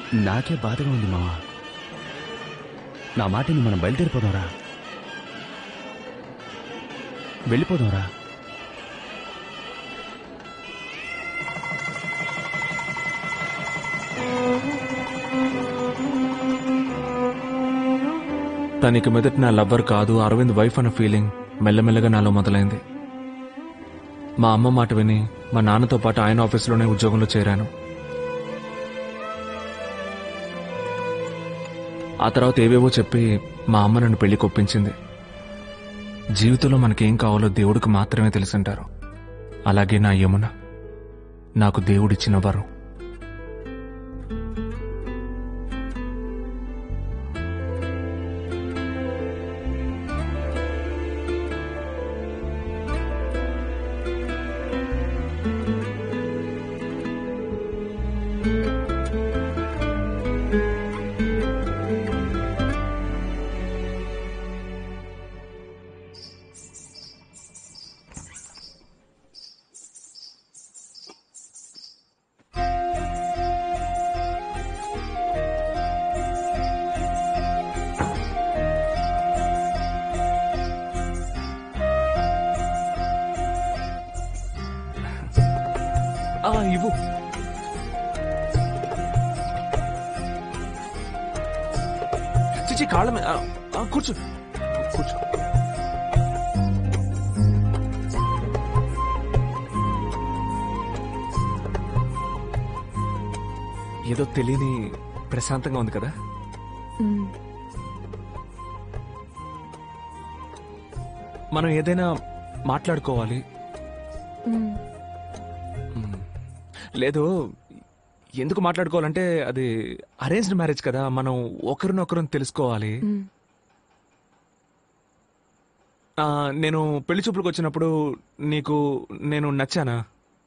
నాకే బాధగా ఉంది మావా నా మాటని మనం బయలుదేరిపోదాంరా వెళ్ళిపోదాంరా తనకి మొదట నా లవ్వర్ కాదు అరవింద్ వైఫ్ అన్న ఫీలింగ్ మెల్లమెల్లగా నాలో మొదలైంది మా అమ్మ మాట విని మా నాన్నతో పాటు ఆయన ఆఫీస్లోనే ఉద్యోగంలో చేరాను ఆ తర్వాత ఏవేవో చెప్పి మా అమ్మ నన్ను పెళ్లి కొప్పించింది జీవితంలో మనకేం కావాలో దేవుడికి మాత్రమే తెలుసుంటారు అలాగే నా యమున నాకు దేవుడిచ్చిన వరం ఆ, ఇవ్వు చిచి కాళ్ళ మీద ఆ, ఆ, కూర్చో కూర్చో ఏదో తెలియని ప్రశాంతంగా ఉంది కదా మనం ఏదైనా మాట్లాడుకోవాలి మ్మ్. లేదు ఎందుకు మాట్లాడుకోవాలంటే అది అరేంజ్డ్ మ్యారేజ్ కదా మనం ఒకరినొకరు తెలుసుకోవాలి ఆ, నేను పెళ్లి చూపులకు వచ్చినప్పుడు నీకు నేను నచ్చానా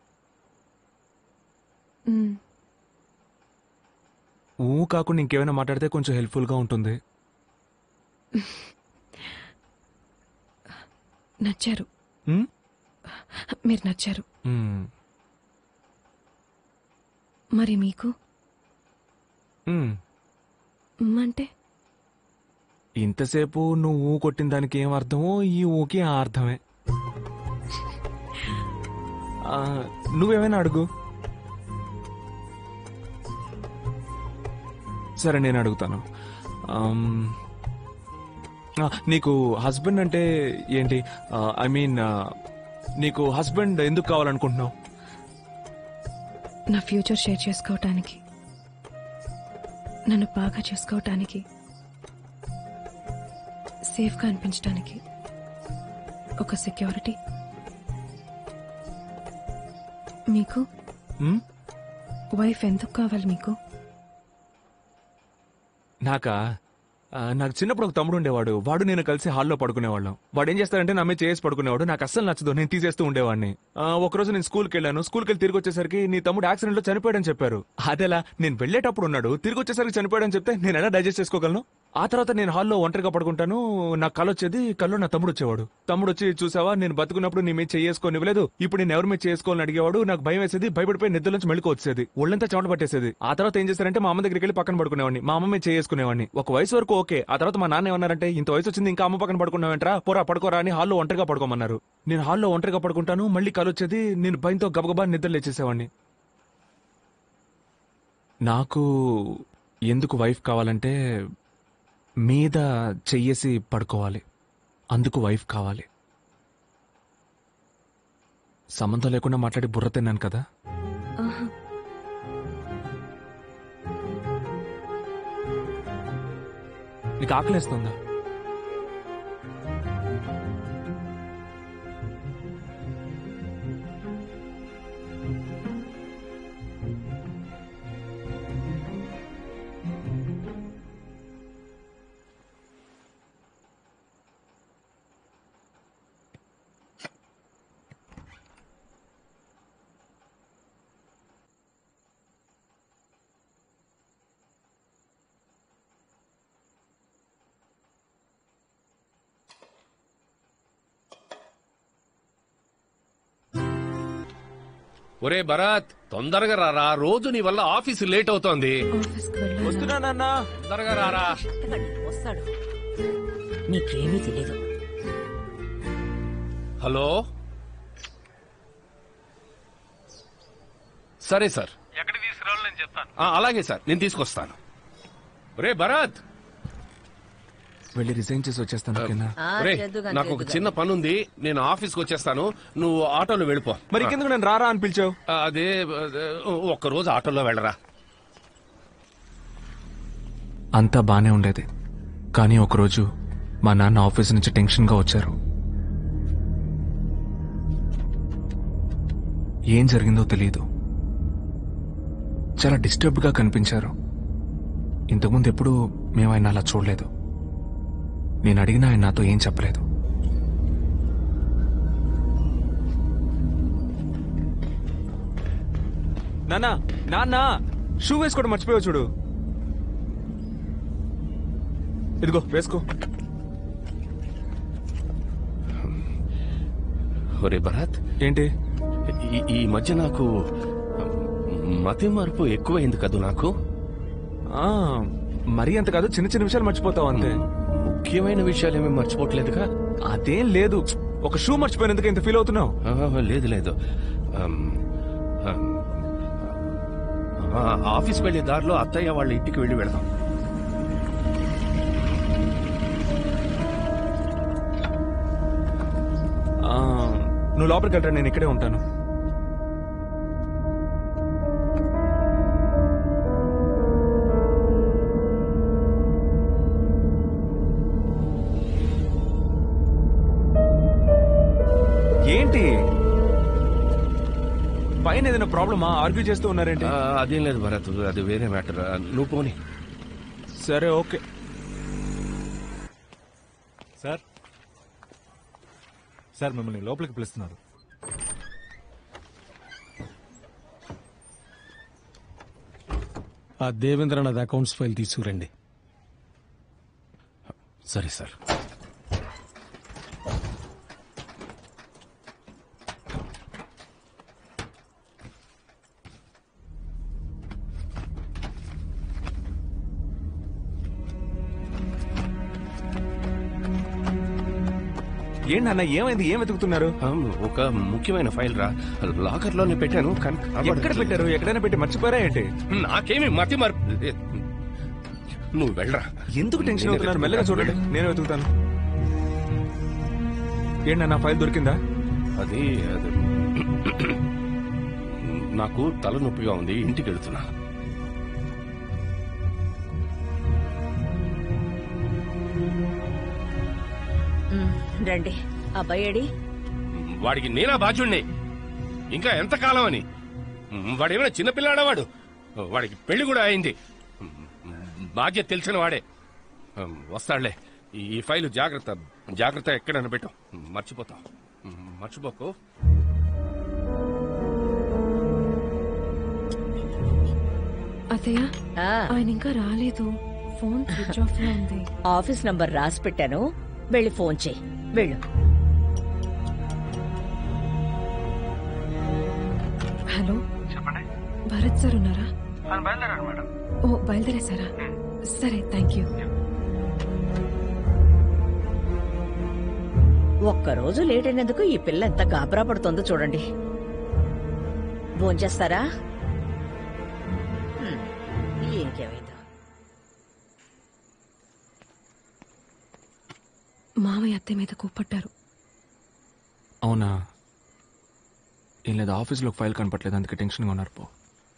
ఊ కాకుండా ఇంకేమైనా మాట్లాడితే కొంచెం హెల్ప్ఫుల్గా ఉంటుంది నచ్చారు మ్మ్? మీరు నచ్చారు మ్మ్. మరి మీకు మ్మ్. మ్ అంటే ఇంతసేపు నువ్వు ఊ కొట్టిన దానికి ఏం అర్థమో ఈ ఊకి ఆ అర్థమే ఆ, నువ్వేమైనా అడుగు సరే నేను అడుగుతాను ఆమ్, ఆ, నీకు హస్బెండ్ అంటే ఏంటి ఐ మీన్ నీకు హస్బెండ్ ఎందుకు కావాలనుకుంటున్నావు నా ఫ్యూచర్ షేర్ చేసుకోవటానికి నన్ను బాగా చూసుకోవటానికి సేఫ్గా అనిపించడానికి ఒక సెక్యూరిటీ మీకు మ్? వైఫ్ ఎందుకు కావాలి మీకు నాకా ఆ, నాకు చిన్నప్పుడు ఒక తమ్ముడు ఉండేవాడు వాడు నేను కలిసి హాల్లో పడుకునేవాళ్ళం వాడు ఏం చేస్తాడంటే నా మీద చేసి పడుకునేవాడు నాకు అస్సలు నచ్చదు నేను తీసేస్తూ ఉండేవాడిని ఆ, ఒక రోజు నేను స్కూల్కి వెళ్ళాను స్కూల్కి వెళ్ళి తిరిగి వచ్చేసరికి నీ తమ్ముడు యాక్సిడెంట్ లో చనిపోయాడని చెప్పారు అదేలా నేను వెళ్ళేటప్పుడు ఉన్నాడు తిరిగి వచ్చేసరికి చనిపోయాడని చెప్తే నేను ఎలా డైజెస్ట్ చేసుకోగలను ఆ తర్వాత నేను హాల్లో ఒంటరిగా పడుకుంటాను నాకు కళ్ళు వచ్చేది కళ్ళు నా తమ్ముడు వచ్చేవాడు తమ్ముడు వచ్చి చూసావా నేను బతుకున్నప్పుడు నీ మీద చేసుకొని ఇవ్వలేదు ఇప్పుడు నేను ఎవరి మీద చేసుకోవాలని అడిగేవాడు నాకు భయం వేసేది భయపడిపోయి నిద్ర నుంచి మెళుకు వచ్చేది ఒళ్ళంతా చెమట పట్టేసేది ఆ తర్వాత ఏం చేశారంటే మా అమ్మ దగ్గరికి వెళ్ళి పక్కన పడుకునేవాడిని మా అమ్మ మీద చేసుకునేవాడిని ఒక వయసు వరకు ఓకే ఆ తర్వాత మా నాన్న ఏమన్నారంటే ఇంత వయసు వచ్చింది ఇంకా అమ్మ పక్కన పడుకున్నావంటరా పోరా పడుకోరా అని హాల్లో ఒంటరిగా పడుకోమన్నారు నేను హాల్లో ఒంటరిగా పడుకుంటాను మళ్ళీ కళ్ళు వచ్చేది నేను భయంతో గబగబా నిద్ర లేచేసేవాడిని నాకు ఎందుకు వైఫ్ కావాలంటే మీద చెయ్యేసి పడుకోవాలి అందుకు వైఫ్ కావాలి సంబంధం లేకుండా మాట్లాడి బుర్ర తిన్నాను కదా ఆహా. నీకు ఆకలేస్తుందా ఒరే భరత్ తొందరగా రారా రోజు నీ వల్ల ఆఫీసు లేట్ అవుతోంది ఆఫీస్కి వెళ్ళాలి వస్తున్నా నాన్న తొందరగా రారా కష్టపడి వస్తాడు నీకేమీ తెలీదు హలో సరే సార్ ఎక్కడ తీసుకురావాలి నేను చెప్తాను అలాగే సార్ నేను తీసుకొస్తాను ఒరే భరత్ వెళ్ళి రిజైన్ చేసి వచ్చేస్తాను ఓకేనా ఆ, ఒరే చేద్దుగాని, నాకు ఒక చేద్దుగాని. చిన్న పని ఉంది నేను ఆఫీస్కి వచ్చేస్తాను నువ్వు ఆటోలో వెళ్ళిపో మరి ఇంకెందుకు నేను రారా అని పిలిచావు ఆ, అదే అదే, ఒక్క రోజు ఆటోలో వెళ్ళరా అంతా బానే ఉండేది కానీ ఒకరోజు మా నాన్న ఆఫీస్ నుంచి టెన్షన్గా వచ్చారు ఏం జరిగిందో తెలియదు చాలా డిస్టర్బ్డ్గా కనిపించారు ఇంతకుముందు ఎప్పుడు మేము ఆయన అలా చూడలేదు నేను అడిగినా ఆయన నాతో ఏం చెప్పలేదు నాన్న నాన్న షూ వేసుకోవడం మర్చిపోయావు చూడు ఇదిగో వేసుకో ఒరే భరత్ ఏంటి ఈ- ఈ మధ్య నాకు మతి మార్పు ఎక్కువైంది కదూ నాకు ఆ మరీ అంత కాదు చిన్న చిన్న విషయాలు మర్చిపోతావు అంతే ముఖ్యమైన విషయాలు ఏమీ మర్చిపోవట్లేదుగా అదేం లేదు ఒక షూ మర్చిపోయినందుకు ఇంత ఫీల్ అవుతున్నావు ఆ, లేదు లేదు ఆమ్, ఆమ్, ఆ, ఆఫీస్కి వెళ్ళే దారిలో అత్తయ్య వాళ్ళ ఇంటికి వెళ్ళి వెళదాం ఆ, నువ్వు లోపలికి వెళ్ళరా నేను ఇక్కడే ఉంటాను ఏంటి పైన ఏదైనా ప్రాబ్లమా ఆర్గ్యూ చేస్తూ ఉన్నారేంటి ఆ, అదేం లేదు భరత్ అది వేరే మ్యాటర్ నువ్వు పోనీ సరే ఓకే సార్ సార్ మిమ్మల్ని లోపలికి పిలుస్తున్నారు ఆ దేవేంద్రనాథ్ అకౌంట్స్ ఫైల్ తీసుకురండి సరే సార్ ఏంటన్నా ఏమైంది ఏం వెతుకుతున్నారు ఆమ్, ఒక ముఖ్యమైన ఫైల్ రా లాకర్ లోనే పెట్టాను కానీ ఎక్కడ కనబడట్లేదు. పెట్టారు ఎక్కడైనా పెట్టి మర్చిపోయారా ఏంటి నాకేమి మతి మార్పు లేదు. నువ్వు వెళ్ళరా ఎందుకు టెన్షన్ నేనే అవుతున్నారు మెల్లగా చూడండి వెతుకుతాను. నేను వెతుకుతాను ఏంటన్నా ఫైల్ దొరికిందా అది అది నాకు తలనొప్పిగా ఉంది ఇంటికి వెళ్తున్నా ఉమ్, రండి అబ్బాయి ఏడి వాడికి నేనా బాధ్యుణ్ణి ఇంకా ఎంత కాలం అని వాడేమైనా చిన్నపిల్లాడా వాడు వాడికి పెళ్లి కూడా అయింది బాధ్యత తెలిసిన వాడే వస్తాడులే ఈ ఫైలు జాగ్రత్త జాగ్రత్త ఎక్కడైనా పెట్టు మర్చిపోతావు మర్చిపోకు అత్తయ్య ఆ, ఆయన ఇంకా రాలేదు ఫోన్ స్విచ్ ఆఫ్ లో ఉంది ఆఫీస్ నంబర్ రాసి పెట్టాను వెళ్ళి ఫోన్ చేయి వెళ్ళు హలో భరత్ సార్ ఉన్నారా ఓ బయలుదేరేసారా సరే థ్యాంక్ యూ ఒక్కరోజు లేట్ అయినందుకు ఈ పిల్ల ఎంత గాబరా పడుతుందో చూడండి భోంచేస్తారా హ్మ్, ఇంకేమైందో మామయ్య అత్తయ్య మీద కూపట్టారు అవునా ఏం లేదు ఆఫీస్లో ఫైల్ కనపట్లేదు అందుకే టెన్షన్గా ఉన్నారు పో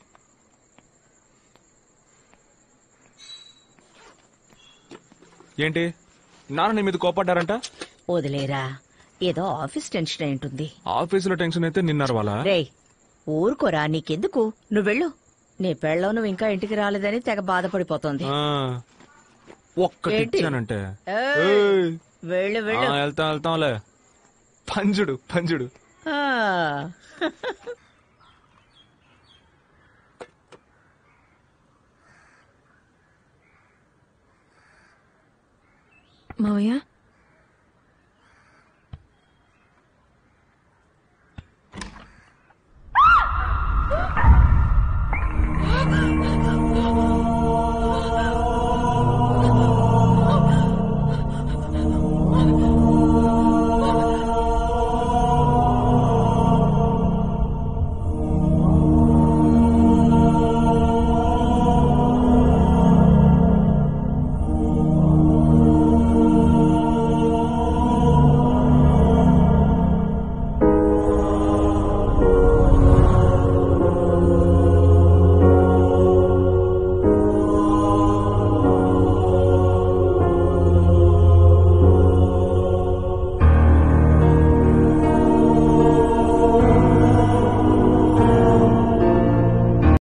ఏంటి నాన్న నీ మీద కోపడ్డారంట వదిలేరా ఏదో ఆఫీస్ టెన్షన్ అయి ఉంటుంది ఆఫీసులో టెన్షన్ అయితే నిన్నారు వాళ్ళ రేయ్ ఊరుకోరా నీకెందుకు నువ్వు వెళ్ళు నీ పెళ్ళం నువ్వు ఇంకా ఇంటికి రాలేదని తెగ బాధపడిపోతోంది ఒక్కటి ఏంటి? ఇచ్చానంటే ఏయ్, ఏయ్. వెళ్ళు ఆ, వెళ్ళు వెళ్తాం వెళ్తాంలే పంజుడు పంజుడు ఆ. మావయ్య